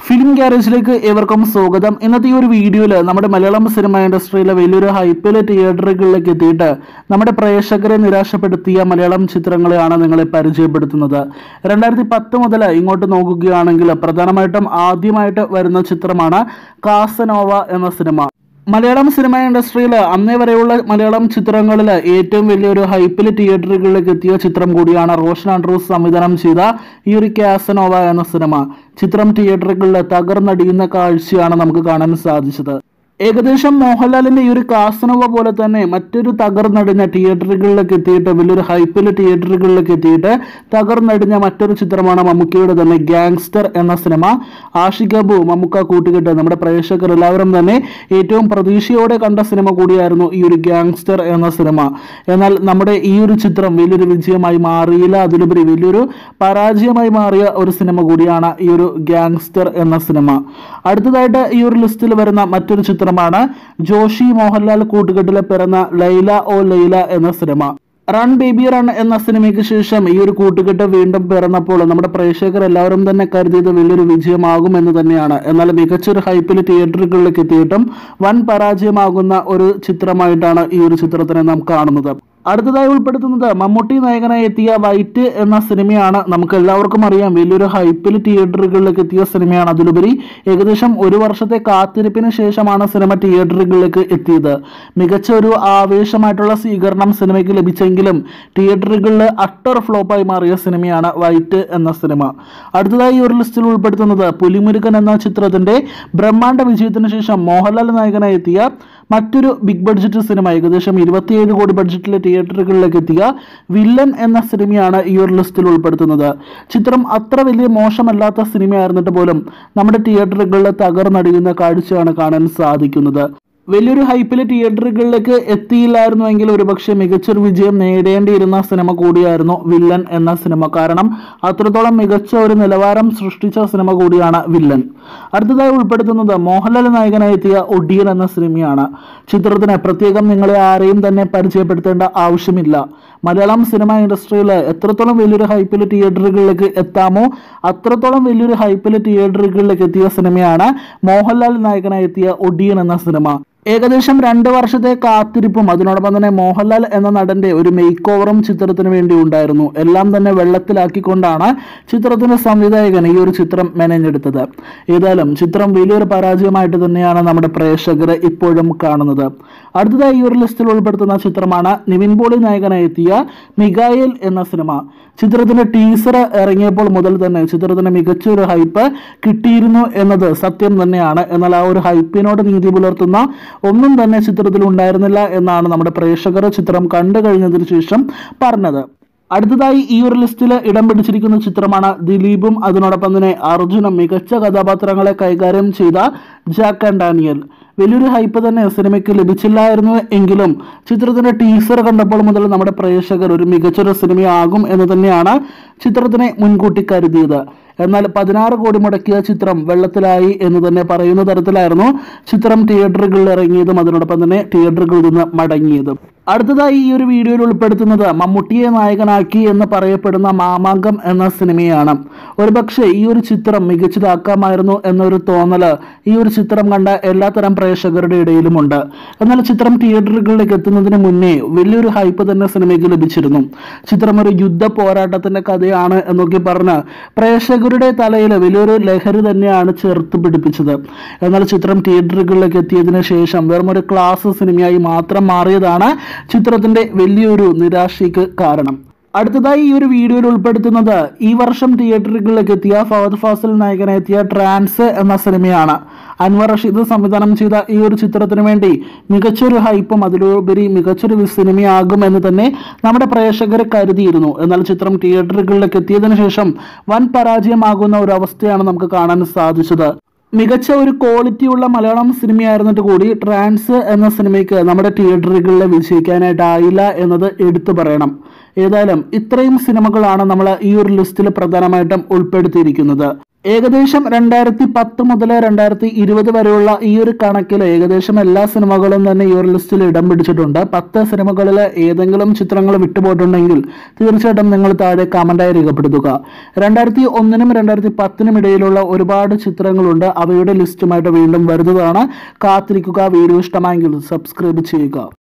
film ഗ്യാരേജിലേക്ക് ഏവർക്കും സ്വാഗതം ഇന്നത്തെ ഈ ഒരു വീഡിയോയിൽ നമ്മുടെ മലയാളം സിനിമ ഇൻഡസ്ട്രിയിലെ വലിയൊരു ഹൈപ്പിലെ തിയേറ്ററുകളിലേക്ക് എത്തിയിട്ട് നമ്മുടെ പ്രേക്ഷകരെ നിരാശപ്പെടുത്തിയ മലയാളം ചിത്രങ്ങളെയാണ് നിങ്ങളെ പരിചയപ്പെടുത്തുന്നത് രണ്ടായിരത്തി പത്ത് മുതൽ ഇങ്ങോട്ട് നോക്കുകയാണെങ്കിൽ പ്രധാനമായിട്ടും ആദ്യമായിട്ട് വരുന്ന ചിത്രമാണ് കാസനോവ എന്ന സിനിമ മലയാളം സിനിമ ഇൻഡസ്ട്രിയിൽ അന്നേ വരെയുള്ള മലയാളം ചിത്രങ്ങളിൽ ഏറ്റവും വലിയൊരു ഹൈപ്പിൽ തിയേറ്ററുകളിലേക്ക് എത്തിയ ചിത്രം കൂടിയാണ് റോഷൻ ആൻഡ്രൂസ് സംവിധാനം ചെയ്ത ഈ ഒരു കാസനോവ എന്ന സിനിമ ചിത്രം തിയേറ്ററുകളിൽ തകർന്നടിയുന്ന കാഴ്ചയാണ് നമുക്ക് കാണാൻ സാധിച്ചത് ഏകദേശം മോഹൻലാലിന്റെ ഈ ഒരു കാസനോവ പോലെ തന്നെ മറ്റൊരു തകർന്നടിഞ്ഞ തിയേറ്ററുകളിലേക്ക് എത്തിയിട്ട് വലിയൊരു ഹൈപ്പിൽ തിയേറ്ററുകളിലേക്ക് എത്തിയിട്ട് തകർന്നടിഞ്ഞ മറ്റൊരു ചിത്രമാണ് മമ്മൂക്കയുടെ തന്നെ ഗാങ്സ്റ്റർ എന്ന സിനിമ ആഷിഖ് അബു മമ്മൂക്ക കൂട്ടുകെട്ട് നമ്മുടെ പ്രേക്ഷകർ എല്ലാവരും തന്നെ ഏറ്റവും പ്രതീക്ഷയോടെ കണ്ട സിനിമ കൂടിയായിരുന്നു ഈ ഒരു ഗാങ്സ്റ്റർ എന്ന സിനിമ എന്നാൽ നമ്മുടെ ഈ ഒരു ചിത്രം വലിയൊരു വിജയമായി മാറിയില്ല അതിലുപരി വലിയൊരു പരാജയമായി മാറിയ ഒരു സിനിമ കൂടിയാണ് ഈ ഒരു ഗാങ്സ്റ്റർ എന്ന സിനിമ അടുത്തതായിട്ട് ഈ ഒരു ലിസ്റ്റിൽ വരുന്ന മറ്റൊരു ചിത്രമാണ് ജോഷി മോഹൻലാൽ കൂട്ടുകെട്ടിലെ പിറന്ന ലൈല ഓ ലൈല എന്ന സിനിമ റൺ ബേബി റൺ എന്ന സിനിമയ്ക്ക് ശേഷം ഈ ഒരു കൂട്ടുകെട്ട് വീണ്ടും പിറന്നപ്പോൾ നമ്മുടെ പ്രേക്ഷകർ എല്ലാവരും തന്നെ കരുതിയത് വലിയൊരു വിജയമാകും എന്ന് തന്നെയാണ് എന്നാൽ മികച്ചൊരു ഹൈപ്പിൽ തിയേറ്ററുകളിലേക്ക് എത്തിയിട്ടും വൻ പരാജയമാകുന്ന ഒരു ചിത്രമായിട്ടാണ് ഈ ഒരു ചിത്രത്തിനെ നാം കാണുന്നത് അടുത്തതായി ഉൾപ്പെടുത്തുന്നത് മമ്മൂട്ടി നായകനായി എത്തിയ വൈറ്റ് എന്ന സിനിമയാണ് നമുക്ക് എല്ലാവർക്കും അറിയാം വലിയൊരു ഹൈപ്പിൽ തിയേറ്ററുകളിലേക്ക് എത്തിയ സിനിമയാണ് അതിലുപരി ഏകദേശം ഒരു വർഷത്തെ കാത്തിരിപ്പിന് ശേഷമാണ് സിനിമ തിയേറ്ററുകളിലേക്ക് എത്തിയത് മികച്ച ഒരു ആവേശമായിട്ടുള്ള സ്വീകരണം സിനിമയ്ക്ക് ലഭിച്ചെങ്കിലും തിയേറ്ററുകളിൽ അട്ടർ ഫ്ലോപ്പായി മാറിയ സിനിമയാണ് വൈറ്റ് എന്ന സിനിമ അടുത്തതായി ഈ ഒരു ലിസ്റ്റിൽ ഉൾപ്പെടുത്തുന്നത് പുലിമുരുകൻ എന്ന ചിത്രത്തിന്റെ ബ്രഹ്മാണ്ഡ വിജയത്തിന് ശേഷം മോഹൻലാൽ നായകനായി എത്തിയ മറ്റൊരു ബിഗ് ബഡ്ജറ്റ് സിനിമ ഏകദേശം ഇരുപത്തിയേഴ് കോടി ബഡ്ജറ്റിലെ തിയേറ്ററുകളിലേക്ക് എത്തിയ വില്ലൻ എന്ന സിനിമയാണ് ഈ ഒരു ലിസ്റ്റിൽ ഉൾപ്പെടുത്തുന്നത് ചിത്രം അത്ര വലിയ മോശമല്ലാത്ത സിനിമയായിരുന്നിട്ട് പോലും നമ്മുടെ തിയേറ്ററുകളിൽ തകർന്നടിയുന്ന കാഴ്ചയാണ് കാണാൻ സാധിക്കുന്നത് വലിയൊരു ഹൈപ്പിൽ തിയേറ്ററുകളിലേക്ക് എത്തിയില്ലായിരുന്നുവെങ്കിൽ ഒരുപക്ഷെ മികച്ചൊരു വിജയം നേടേണ്ടിയിരുന്ന സിനിമ കൂടിയായിരുന്നു വില്ലൻ എന്ന സിനിമ കാരണം അത്രത്തോളം മികച്ച ഒരു നിലവാരം സൃഷ്ടിച്ച സിനിമ കൂടിയാണ് വില്ലൻ അടുത്തതായി ഉൾപ്പെടുത്തുന്നത് മോഹൻലാൽ നായകനായി എത്തിയ ഒഡിയൻ എന്ന സിനിമയാണ് ചിത്രത്തിന് പ്രത്യേകം നിങ്ങളെ ആരെയും തന്നെ പരിചയപ്പെടുത്തേണ്ട ആവശ്യമില്ല മലയാളം സിനിമ ഇൻഡസ്ട്രിയിൽ എത്രത്തോളം വലിയൊരു ഹൈപ്പിൽ തിയേറ്ററുകളിലേക്ക് എത്താമോ അത്രത്തോളം വലിയൊരു ഹൈപ്പിൽ തിയേറ്ററുകളിലേക്ക് എത്തിയ സിനിമയാണ് മോഹൻലാൽ നായകനായി എത്തിയ ഒഡിയൻ എന്ന സിനിമ ഏകദേശം രണ്ട് വർഷത്തെ കാത്തിരിപ്പും അതിനോടൊപ്പം തന്നെ മോഹൻലാൽ എന്ന നടന്റെ ഒരു മേക്ക് ഓവറും ചിത്രത്തിന് വേണ്ടി ഉണ്ടായിരുന്നു എല്ലാം തന്നെ വെള്ളത്തിലാക്കിക്കൊണ്ടാണ് ചിത്രത്തിന്റെ സംവിധായകൻ ഈ ഒരു ചിത്രം മെനഞ്ഞെടുത്തത് ഏതായാലും ചിത്രം വലിയൊരു പരാജയമായിട്ട് തന്നെയാണ് നമ്മുടെ പ്രേക്ഷകർ ഇപ്പോഴും കാണുന്നത് അടുത്തതായി ഈ ഒരു ലിസ്റ്റിൽ ഉൾപ്പെടുത്തുന്ന ചിത്രമാണ് നിവിൻ പോളി നായകനായി എത്തിയ മിഗായേൽ എന്ന സിനിമ ചിത്രത്തിന്റെ ടീസർ ഇറങ്ങിയപ്പോൾ മുതൽ തന്നെ ചിത്രത്തിന് മികച്ചൊരു ഹൈപ്പ് കിട്ടിയിരുന്നു എന്നത് സത്യം തന്നെയാണ് എന്നാൽ ആ ഒരു ഹൈപ്പിനോട് നീതി പുലർത്തുന്ന ഒന്നും തന്നെ ചിത്രത്തിൽ ഉണ്ടായിരുന്നില്ല എന്നാണ് നമ്മുടെ പ്രേക്ഷകർ ചിത്രം കണ്ടു കഴിഞ്ഞതിന് ശേഷം പറഞ്ഞത് അടുത്തതായി ഈ ഒരു ലിസ്റ്റിൽ ഇടം പിടിച്ചിരിക്കുന്ന ചിത്രമാണ് ദിലീപും അതിനോടൊപ്പം തന്നെ അർജുനും മികച്ച കഥാപാത്രങ്ങളെ കൈകാര്യം ചെയ്ത ജാക്ക് ആൻഡ് ഡാനിയൽ വലിയൊരു ഹൈപ്പ് തന്നെ സിനിമയ്ക്ക് ലഭിച്ചില്ലായിരുന്നു എങ്കിലും ചിത്രത്തിന്റെ ടീസർ കണ്ടപ്പോൾ മുതൽ നമ്മുടെ പ്രേക്ഷകർ ഒരു മികച്ചൊരു സിനിമയാകും എന്ന് തന്നെയാണ് ചിത്രത്തിനെ മുൻകൂട്ടി കരുതിയത് എന്നാൽ പതിനാറ് കോടി മുടക്കിയ ചിത്രം വെള്ളത്തിലായി എന്ന് തന്നെ പറയുന്ന തരത്തിലായിരുന്നു ചിത്രം തിയേറ്ററുകളിൽ ഇറങ്ങിയതും അതിനോടൊപ്പം തന്നെ തിയേറ്ററുകളിൽ നിന്ന് മടങ്ങിയതും അടുത്തതായി ഈ ഒരു വീഡിയോയിൽ ഉൾപ്പെടുത്തുന്നത് മമ്മൂട്ടിയെ നായകനാക്കി എന്ന് പറയപ്പെടുന്ന മാമാങ്കം എന്ന സിനിമയാണ് ഒരുപക്ഷെ ഈ ഒരു ചിത്രം മികച്ചതാക്കാമായിരുന്നു എന്നൊരു തോന്നല് ഈ ഒരു ചിത്രം കണ്ട എല്ലാത്തരം പ്രേക്ഷകരുടെ ഇടയിലുമുണ്ട് എന്നാൽ ചിത്രം തിയേറ്ററുകളിലേക്ക് എത്തുന്നതിന് മുന്നേ വലിയൊരു ഹൈപ്പ് തന്നെ സിനിമയ്ക്ക് ലഭിച്ചിരുന്നു ചിത്രം ഒരു യുദ്ധ പോരാട്ടത്തിന്റെ കഥയാണ് എന്നൊക്കെ പറഞ്ഞ് പ്രേക്ഷകരുടെ തലയിൽ വലിയൊരു ലഹരി തന്നെയാണ് ചേർത്ത് പിടിപ്പിച്ചത് എന്നാൽ ചിത്രം തിയേറ്ററുകളിലേക്ക് എത്തിയതിനു ശേഷം വെറും ഒരു ക്ലാസ് സിനിമയായി മാത്രം മാറിയതാണ് ചിത്രത്തിന്റെ വലിയൊരു നിരാശയ്ക്ക് കാരണം അടുത്തതായി ഈ ഒരു വീഡിയോയിൽ ഉൾപ്പെടുത്തുന്നത് ഈ വർഷം തിയേറ്ററുകളിലേക്ക് എത്തിയ ഫഹദ് ഫാസിൽ നായകനെത്തിയ ട്രാൻസ് എന്ന സിനിമയാണ് അൻവർ റഷീദ് സംവിധാനം ചെയ്ത ഈ ഒരു ചിത്രത്തിന് വേണ്ടി മികച്ചൊരു ഹൈപ്പും അതിലുപരി മികച്ചൊരു സിനിമയാകും എന്ന് തന്നെ നമ്മുടെ പ്രേക്ഷകർ കരുതിയിരുന്നു എന്നാൽ ചിത്രം തിയേറ്ററുകളിലേക്ക് എത്തിയതിനു ശേഷം വൻ പരാജയമാകുന്ന ഒരു അവസ്ഥയാണ് നമുക്ക് കാണാൻ സാധിച്ചത് മികച്ച ഒരു ക്വാളിറ്റിയുള്ള മലയാളം സിനിമയായിരുന്നിട്ട് കൂടി ട്രാൻസ് എന്ന സിനിമയ്ക്ക് നമ്മുടെ തിയേറ്ററുകളിൽ വിജയിക്കാനായിട്ടായില്ല എന്നത് എടുത്തു പറയണം ഏതായാലും ഇത്രയും സിനിമകളാണ് നമ്മൾ ഈ ഒരു ലിസ്റ്റിൽ പ്രധാനമായിട്ടും ഉൾപ്പെടുത്തിയിരിക്കുന്നത് ഏകദേശം രണ്ടായിരത്തി പത്ത് മുതൽ രണ്ടായിരത്തി ഇരുപത് വരെയുള്ള ഈ ഒരു കണക്കിൽ ഏകദേശം എല്ലാ സിനിമകളും തന്നെ ഈ ഒരു ലിസ്റ്റിൽ ഇടം പിടിച്ചിട്ടുണ്ട് പത്ത് സിനിമകളിൽ ഏതെങ്കിലും ചിത്രങ്ങൾ വിട്ടുപോയിട്ടുണ്ടെങ്കിൽ തീർച്ചയായിട്ടും നിങ്ങൾ താഴെ കമന്റായി രേഖപ്പെടുത്തുക രണ്ടായിരത്തി ഒന്നിനും രണ്ടായിരത്തി പത്തിനും ഇടയിലുള്ള ഒരുപാട് ചിത്രങ്ങളുണ്ട് അവയുടെ ലിസ്റ്റുമായിട്ട് വീണ്ടും വരുന്നതാണ് കാത്തിരിക്കുക വീഡിയോ ഇഷ്ടമായെങ്കിൽ സബ്സ്ക്രൈബ് ചെയ്യുക